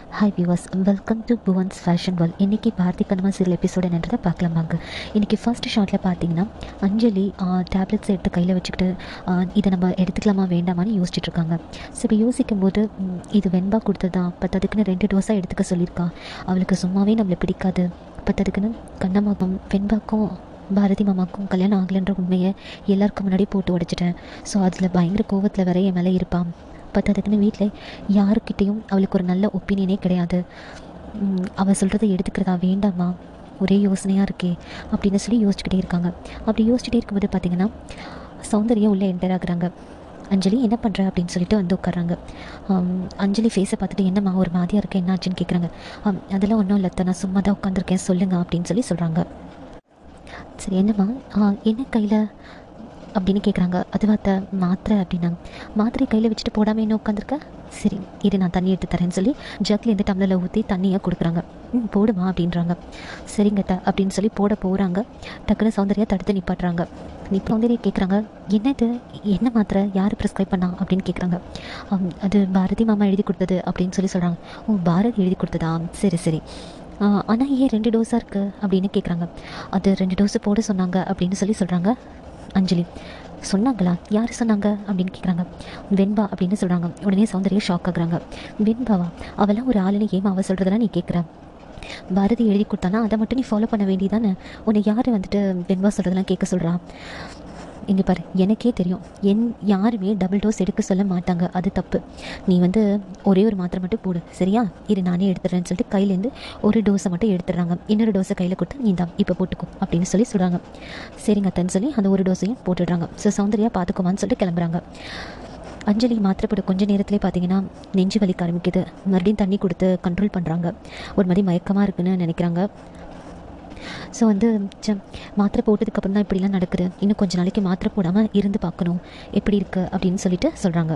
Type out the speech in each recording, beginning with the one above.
hi viewers welcome to Bhuvan's fashion world இன்றைக்கி Bharathi Kannamma serial episode என்னன்றதை பார்க்கலாமாங்க இன்றைக்கி ஃபர்ஸ்ட் ஷாட்டில் பார்த்தீங்கன்னா அஞ்சலி டேப்லெட்ஸ் எடுத்து கையில் வச்சுக்கிட்டு ஆ, இதை நம்ம எடுத்துக்கலாமா வேண்டாமான்னு யோசிச்சுட்டு இருக்காங்க ஸோ இப்போ யோசிக்கும் போது ம், இது வெண்பா கொடுத்ததா பத்ததுக்குன்னு ரெண்டு டோஸாக எடுத்துக்க சொல்லியிருக்கா அவளுக்கு சும்மாவே நம்மளை பிடிக்காது பத்ததுக்குன்னு கண்ணம்மாக்கும் வெண்பாக்கும் பாரதி மாமாக்கும் கல்யாணம் ஆகலைன்ற உண்மையை எல்லாருக்கும் முன்னாடி போட்டு உடைச்சிட்டேன் ஸோ அதில் பயங்கர கோவத்தில் வர என் மேலே இருப்பான் பத்தாததுக்குன்னு வீட்டில் யாருக்கிட்டேயும் அவளுக்கு ஒரு நல்ல ஒப்பீனியனே கிடையாது ம், அவ சொல்கிறத எடுத்துக்கிறதா வேண்டாமா ஒரே யோசனையாக இருக்கே அப்படின்னு சொல்லி யோசிச்சுக்கிட்டே இருக்காங்க அப்படி யோசிச்சுட்டே இருக்கும்போது பார்த்தீங்கன்னா சௌந்தர்யா உள்ளே என்டர் ஆகுறாங்க அஞ்சலி என்ன பண்ணுற அப்படின்னு சொல்லிட்டு வந்து உட்காராங்க ஆம், அஞ்சலி ஃபேஸை பார்த்துட்டு என்னம்மா ஒரு மாதிரியாக இருக்க என்ன ஆச்சுன்னு கேட்குறாங்க அதெல்லாம் ஒன்றும் இல்லை நான் சும்மா தான் உட்காந்துருக்கேன் சொல்லுங்க அப்படின்னு சொல்லி சொல்கிறாங்க சரி என்னம்மா ஆ, என்ன கையில் அப்படின்னு கேட்குறாங்க அதுவா த மாத்திரை அப்படின்னாங்க மாத்திரை கையில் வச்சுட்டு போடாமல் என்ன உட்காந்துருக்க சரி இரு நான் தண்ணி எடுத்து தரேன்னு சொல்லி ஜக்லேருந்து டம்ளரில் ஊற்றி தண்ணியை கொடுக்குறாங்க ம் போடுமா அப்படின்றாங்க சரிங்க த அப்படின்னு சொல்லி போட போகிறாங்க டக்குன்னு சௌந்தர்யா தடுத்து நிப்பாட்டுறாங்க இப்போ சௌந்தர்யா கேட்குறாங்க என்னது என்ன மாத்திரை யார் ப்ரிஸ்கிரைப் பண்ணா அப்படின்னு கேட்குறாங்க அது பாரதி மாமா எழுதி கொடுத்தது அப்படின்னு சொல்லி சொல்கிறாங்க ஓ பாரதி எழுதி கொடுத்ததா சரி சரி ஆனால் ஏன் ரெண்டு டோஸாக இருக்குது அப்படின்னு கேட்குறாங்க அது ரெண்டு டோஸு போட சொன்னாங்க அப்படின்னு சொல்லி சொல்கிறாங்க அஞ்சலி சொன்னாங்களா யார் சொன்னாங்க அப்படின்னு கேட்குறாங்க வெண்பா அப்படின்னு சொல்கிறாங்க உடனே சௌந்தர்யா ஷாக் ஆகுறாங்க வெண்பாவா அவெல்லாம் ஒரு ஆளுன்னு ஏமா அவள் சொல்கிறதெல்லாம் நீ கேட்குற பாரதி எழுதி கொடுத்தானா அதை மட்டும் நீ ஃபாலோ பண்ண வேண்டியதானே உன்னை யார் வந்துட்டு வெண்பா சொல்கிறதெல்லாம் கேட்க சொல்கிறா இங்கே பாரு எனக்கே தெரியும் என் யாருமே டபுள் டோஸ் எடுக்க சொல்ல மாட்டாங்க அது தப்பு நீ வந்து ஒரே ஒரு மாத்திரை மட்டும் போடு சரியா இரு நானே எடுத்துடுறேன்னு சொல்லிட்டு கையிலேருந்து ஒரு டோஸை மட்டும் எடுத்துடுறாங்க இன்னொரு டோஸை கையில் கொடுத்து நீ தான் இப்போ போட்டுக்கோ அப்படின்னு சொல்லி சொல்கிறாங்க சரிங்க அத்தன்னு சொல்லி அந்த ஒரு டோஸையும் போட்டுடுறாங்க ஸோ சௌந்தர்யா பார்த்துக்கோமான்னு சொல்லிட்டு கிளம்புறாங்க அஞ்சலி மாத்திரை போட கொஞ்ச நேரத்திலே பார்த்தீங்கன்னா நெஞ்சு வலிக்க ஆரம்பிக்குது மறுபடியும் தண்ணி கொடுத்து கண்ட்ரோல் பண்ணுறாங்க ஒரு மாதிரி மயக்கமாக இருக்குன்னு நினைக்கிறாங்க ஸோ வந்து ச்ச, மாத்திரை போட்டதுக்கப்புறம் தான் இப்படிலாம் நடக்குது இன்னும் கொஞ்ச நாளைக்கு மாத்திரை போடாமல் இருந்து பார்க்கணும் எப்படி இருக்கு அப்படின்னு சொல்லிட்டு சொல்கிறாங்க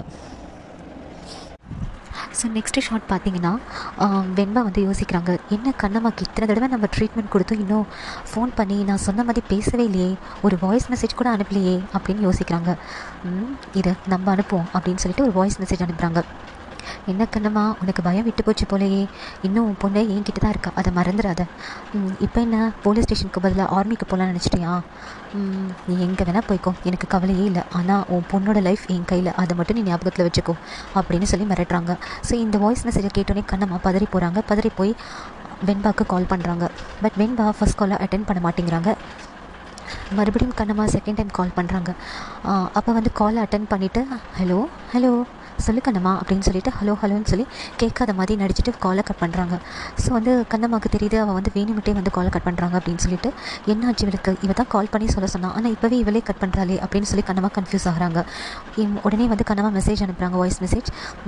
ஸோ நெக்ஸ்ட்டு ஷாட் பார்த்தீங்கன்னா ஆஹ், வெண்பா வந்து யோசிக்கிறாங்க என்ன கண்ணம்மாக்கு இத்தனை தடவை நம்ம ட்ரீட்மெண்ட் கொடுத்து இன்னும் ஃபோன் பண்ணி நான் சொன்ன மாதிரி பேசவே இல்லையே ஒரு வாய்ஸ் மெசேஜ் கூட அனுப்பலையே அப்படின்னு யோசிக்கிறாங்க ம், இது நம்ம அனுப்புவோம் அப்படின்னு சொல்லிட்டு ஒரு வாய்ஸ் மெசேஜ் அனுப்புகிறாங்க என்ன கண்ணம்மா உனக்கு பயம் விட்டு போச்சு போலயே இன்னும் உன் பொண்ணு என்கிட்ட தான் இருக்கா அதை மறந்துடாத இப்போ என்ன போலீஸ் ஸ்டேஷனுக்கு பதிலாக ஆர்மிக்கு போகலான்னு நினச்சிட்டியா ம், நீ எங்கே வேணால் போய்க்கோ எனக்கு கவலையே இல்லை ஆனால் உன் பொண்ணோட லைஃப் என் கையில் அதை மட்டும் நீ ஞாபகத்தில் வச்சுக்கோ அப்படின்னு சொல்லி மிரட்டுறாங்க ஸோ இந்த வாய்ஸ் மெசேஜை கேட்டோன்னே கண்ணம்மா பதறி போகிறாங்க பதறி போய் வெண்பாக்கு கால் பண்ணுறாங்க பட் வெண்பா ஃபர்ஸ்ட் காலை அட்டென்ட் பண்ண மாட்டேங்கிறாங்க மறுபடியும் கண்ணம்மா செகண்ட் டைம் கால் பண்ணுறாங்க அப்போ வந்து காலை அட்டன் பண்ணிவிட்டு ஹலோ ஹலோ சொல்லு கண்ணம்மா அப்படின்னு சொல்லிட்டு ஹலோ ஹலோன்னு சொல்லி கேட்காத மாதிரி நடிச்சிட்டு காலை கட் பண்ணுறாங்க ஸோ வந்து கண்ணம்மாவுக்கு தெரியுது அவள் வந்து வேணுமிட்டே வந்து காலை கட் பண்ணுறாங்க அப்படின்னு சொல்லிட்டு என்னாச்சு இவளுக்கு இவ தான் கால் பண்ணி சொல்ல சொன்னா ஆனால் இப்போவே இவளே கட் பண்ணுறாளே அப்படின்னு சொல்லி கண்ணம்மா கன்ஃபியூஸ் ஆகுறாங்க இம் உடனே வந்து கண்ணம்மா மெசேஜ் அனுப்புகிறாங்க வாய்ஸ் மெசேஜ்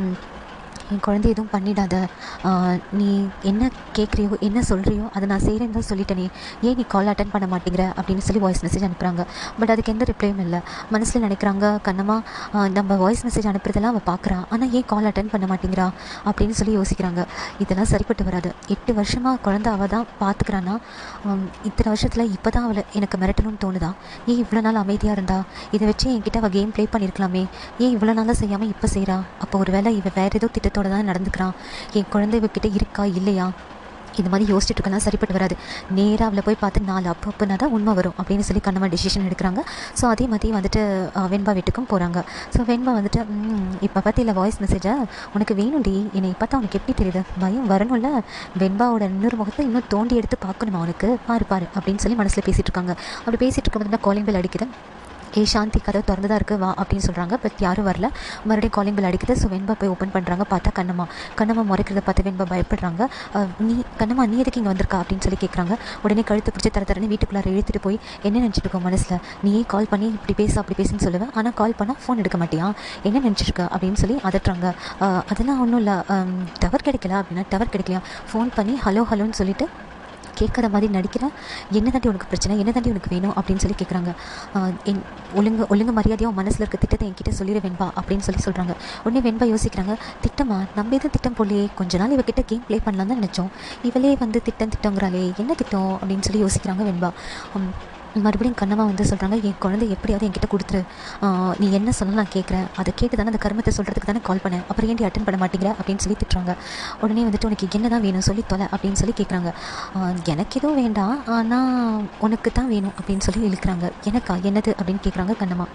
என் குழந்தை எதுவும் பண்ணிடாத ஆஹ், நீ என்ன கேட்குறியோ என்ன சொல்கிறியோ அதை நான் செய்கிறேன்னு தான் சொல்லிட்டேனே ஏன் நீ கால் அட்டன் பண்ண மாட்டேங்கிற அப்படின்னு சொல்லி வாய்ஸ் மெசேஜ் அனுப்புகிறாங்க பட் அதுக்கு எந்த ரிப்ளையும் இல்லை மனசில் நினைக்கிறாங்க கண்ணம்மா ஆஹ், நம்ம வாய்ஸ் மெசேஜ் அனுப்புறதெல்லாம் அவள் பார்க்குறா ஆனால் ஏன் கால் அட்டன் பண்ண மாட்டேங்கிறா அப்படின்னு சொல்லி யோசிக்கிறாங்க இதெல்லாம் சரிப்பட்டு வராது எட்டு வருஷமாக குழந்தை அவள் தான் பார்த்துக்கிறான்னா ஹம், இத்தனை வருஷத்தில் இப்போ தான் அவளை எனக்கு மிரட்டணும்னு தோணுதா ஏன் இவ்வளோ நாள் அமைதியாக இருந்தா இதை வச்சு என்கிட்ட அவள் கேம் ப்ளே பண்ணியிருக்கலாமே ஏன் இவ்வளோ நாளாக செய்யாமல் இப்போ செய்கிறா அப்போ ஒரு வேளை இவ வேறு ஏதோ திட்டத்தோட தான் நடந்துக்கிறான் என் குழந்தை இவகிட்ட இருக்கா இல்லையா இது மாதிரி யோசிச்சுட்டு இருக்கலாம் சரிப்பட்டு வராது நேராக அவளை போய் பார்த்து நாலு அப்போ அப்போனா தான் உண்மை வரும் அப்படின்னு சொல்லி கண்ணம்மா டிசிஷன் எடுக்கிறாங்க ஸோ அதே மாதிரி வந்துட்டு அஹ், வெண்பா வீட்டுக்கும் போகிறாங்க ஸோ வெண்பா வந்துட்டு இப்போ பார்த்தில வாய்ஸ் மெசேஜை உனக்கு வேணும்டி என்னை பார்த்தா உனக்கு எப்படி தெரியுது பயம் வரணும்ல வெண்பாவோட இன்னொரு முகத்தை இன்னும் தோண்டி எடுத்து பார்க்கணுமா உனக்கு பாரு பாரு அப்படின்னு சொல்லி மனசில் பேசிகிட்டு இருக்காங்க அப்படி பேசிகிட்டு இருக்கும்போது காலிங் பெல் அடிக்குது ஏ சாந்தி கதை திறந்து தான் இருக்குது வா அப்படின்னு சொல்கிறாங்க பட் யாரும் வரல மறுபடியும் காலிங் பெல் அடிக்குது ஸோ வெண்பா போய் ஓப்பன் பண்ணுறாங்க பார்த்தா கண்ணம்மா கண்ணம்மா முறைக்கிறத பார்த்து வெண்பா பயப்படுறாங்க அஹ், நீ கண்ணம்மா நீ எதுக்கு இங்கே வந்திருக்கா அப்படின்னு சொல்லி கேட்குறாங்க உடனே கழுத்து பிடிச்சி தர தரன்னு வீட்டுக்குள்ளார இழுத்துட்டு போய் என்ன நினச்சிட்டு இருக்கோம் மனசில் நீயே கால் பண்ணி இப்படி பேச அப்படி பேசுன்னு சொல்லுவேன் ஆனால் கால் பண்ணால் ஃபோன் எடுக்க மாட்டியா என்ன நினச்சிருக்க அப்படின்னு சொல்லி அதட்டுறாங்க அஹ், அதெல்லாம் ஒன்றும் இல்லை டவர் கிடைக்கல அப்படின்னா டவர் கிடைக்கலையா ஃபோன் பண்ணி ஹலோ ஹலோன்னு சொல்லிட்டு கேட்காத மாதிரி நடிக்கிற என்ன தாண்டி உனக்கு பிரச்சனை என்ன தாண்டி உனக்கு வேணும் அப்படின்னு சொல்லி கேட்குறாங்க என் ஒழுங்கு ஒழுங்கு மரியாதையாக உன் மனசில் இருக்க திட்டத்தை என்கிட்ட சொல்லிட வெண்பா அப்படின்னு சொல்லி சொல்கிறாங்க உடனே வெண்பா யோசிக்கிறாங்க திட்டமா நம்ம எதுவும் திட்டம் போலையே கொஞ்ச நாள் இவகிட்ட கேம் ப்ளே பண்ணலாம் தான் நினச்சோம் இவளே வந்து திட்டம் திட்டங்கிறாளே என்ன திட்டம் அப்படின்னு சொல்லி யோசிக்கிறாங்க வெண்பா உம், மறுபடியும் கண்ணம்மா வந்து சொல்கிறாங்க என் குழந்தை எப்படியாவது என்கிட்ட கொடுத்துரு ஆஹ் நீ என்ன சொன்னாலும் நான் கேட்குறேன் அதை கேட்டு தானே அந்த கருமத்தை சொல்கிறதுக்கு தானே கால் பண்ணேன் அப்புறம் ஏன்டி அட்டன் பண்ண மாட்டேங்கிற அப்படின்னு சொல்லி திட்டுறாங்க உடனே வந்துட்டு உனக்கு என்ன தான் வேணும் சொல்லி தொலை அப்படின்னு சொல்லி கேட்குறாங்க எனக்கு எதுவும் வேண்டாம் ஆனால் உனக்கு தான் வேணும் அப்படின்னு சொல்லி இழுக்கிறாங்க எனக்கா என்னது அப்படின்னு கேட்குறாங்க கண்ணம்மா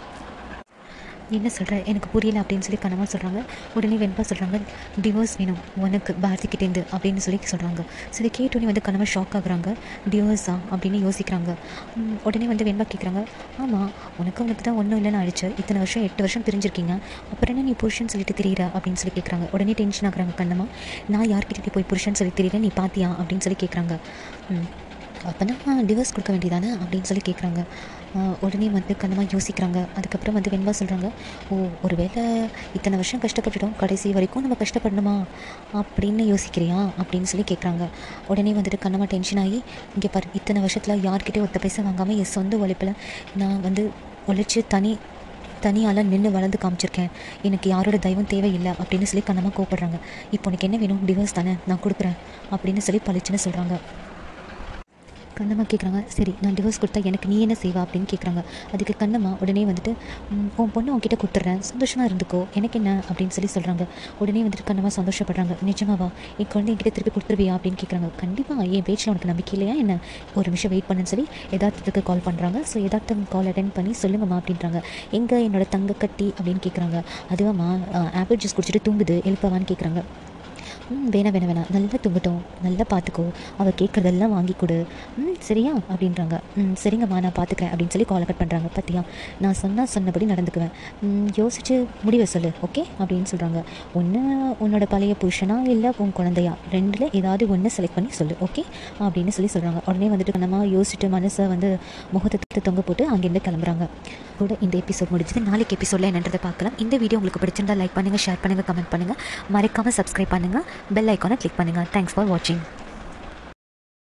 என்ன சொல்கிற எனக்கு புரியல அப்படின்னு சொல்லி கண்ணம்மா சொல்கிறாங்க உடனே வெண்பா சொல்கிறாங்க டிவோர்ஸ் வேணும் உனக்கு பாரதிக்கிட்டேருந்து அப்படின்னு சொல்லி சொல்கிறாங்க சரி கேட்டோன்னே வந்து கண்ணம்மா ஷாக் ஆகுறாங்க டிவோர்ஸா அப்படின்னு யோசிக்கிறாங்க உம், உடனே வந்து வெண்பா கேட்குறாங்க ஆமாம் உனக்கு உனக்கு தான் ஒன்றும் இல்லைன்னு அழிச்சு இத்தனை வருஷம் எட்டு வருஷம் பிரிஞ்சிருக்கீங்க அப்புறம் என்ன நீ புருஷன் சொல்லிட்டு தெரியுற அப்படின்னு சொல்லி கேட்குறாங்க உடனே டென்ஷன் ஆகுறாங்க கண்ணம்மா நான் யார்கிட்ட போய் புருஷன் சொல்லி தெரியல நீ பாத்தியா அப்படின்னு சொல்லி கேட்குறாங்க அப்போனா டிவோர்ஸ் கொடுக்க வேண்டியதானே அப்படின்னு சொல்லி கேட்குறாங்க உடனே வந்து கண்ணமாக யோசிக்கிறாங்க அதுக்கப்புறம் வந்து வெண்பா சொல்கிறாங்க ஓ ஒருவேளை இத்தனை வருஷம் கஷ்டப்பட்டுட்டோம் கடைசி வரைக்கும் நம்ம கஷ்டப்படணுமா அப்படின்னு யோசிக்கிறியா அப்படின்னு சொல்லி கேட்குறாங்க உடனே வந்துட்டு கண்ணம்மா டென்ஷன் ஆகி இங்கே பாரு இத்தனை வருஷத்தில் யார்கிட்டயும் ஒத்த பைசா வாங்காமல் என் சொந்த உழைப்பில் நான் வந்து உழைச்சி தனி தனியால் நின்று வளர்ந்து காமிச்சிருக்கேன் எனக்கு யாரோட தெய்வம் தேவையில்லை அப்படின்னு சொல்லி கண்ணமாக கோவப்படுறாங்க இப்போ உனக்கு என்ன வேணும் டிவோர்ஸ் தானே நான் கொடுக்குறேன் அப்படின்னு சொல்லி பளிச்சுன்னு சொல்கிறாங்க கண்ணம்மா கேட்குறாங்க சரி நான் டிவோர்ஸ் கொடுத்தா எனக்கு நீ என்ன செய்வா அப்படின்னு கேட்குறாங்க அதுக்கு கண்ணம்மா உடனே வந்துட்டு "ம், உன் பொண்ணு உன்கிட்ட கொடுத்துட்றேன் சந்தோஷமாக இருந்துக்கோ எனக்கு என்ன அப்படின்னு சொல்லி சொல்கிறாங்க உடனே வந்துட்டு கண்ணம்மா சந்தோஷப்படுறாங்க நிஜமாவா என் குழந்தை என்கிட்ட திருப்பி கொடுத்துருவியா அப்படின்னு கேட்குறாங்க கண்டிப்பாக என் பேச்சில் உனக்கு நம்பிக்கை இல்லையா என்ன ஒரு நிமிஷம் வெயிட் பண்ணுன்னு சொல்லி எதார்த்தத்துக்கு கால் பண்ணுறாங்க ஸோ எதார்த்தம் கால் அட்டன் பண்ணி சொல்லுங்கம்மா அப்படின்றாங்க எங்கே என்னோட தங்க கட்டி அப்படின்னு கேட்குறாங்க அதுவாம்மா ஆப்பிள் ஜூஸ் குடிச்சிட்டு தூங்குது எழுப்பவான்னு கேட்குறாங்க ம் வேணாம் வேணாம் வேணாம் நல்லா தூங்கட்டும் நல்லா பார்த்துக்கோ அவள் கேட்குறதெல்லாம் வாங்கி கொடு ம் சரியா அப்படின்றாங்க ம் சரிங்கம்மா நான் பார்த்துக்கிறேன் அப்படின்னு சொல்லி கால் கட் பண்ணுறாங்க பார்த்தியா நான் சொன்னால் சொன்னபடி நடந்துக்குவேன் ம், யோசிச்சு முடிவை சொல்லு ஓகே அப்படின்னு சொல்கிறாங்க ஒன்று உன்னோட பழைய புருஷனா இல்லை உன் குழந்தையா ரெண்டில் ஏதாவது ஒன்று செலக்ட் பண்ணி சொல்லு ஓகே அப்படின்னு சொல்லி சொல்கிறாங்க உடனே வந்துட்டு நம்ம யோசிச்சுட்டு மனசை வந்து முகத்தை தொங்க போட்டு அங்கேருந்து கிளம்புறாங்க கூட இந்த எபிசோட் முடிஞ்சது நாளைக்கு எபிசோடில் என்னன்றதை பார்க்கலாம் இந்த வீடியோ உங்களுக்கு பிடிச்சிருந்தா லைக் பண்ணுங்கள் ஷேர் பண்ணுங்கள் கமெண்ட் பண்ணுங்கள் மறக்காமல் சப்ஸ்கிரைப் பண்ணுங்கள் பெல் ஐக்கானை கிளிக் பண்ணுங்கள் தேங்க்ஸ் ஃபார் வாட்சிங்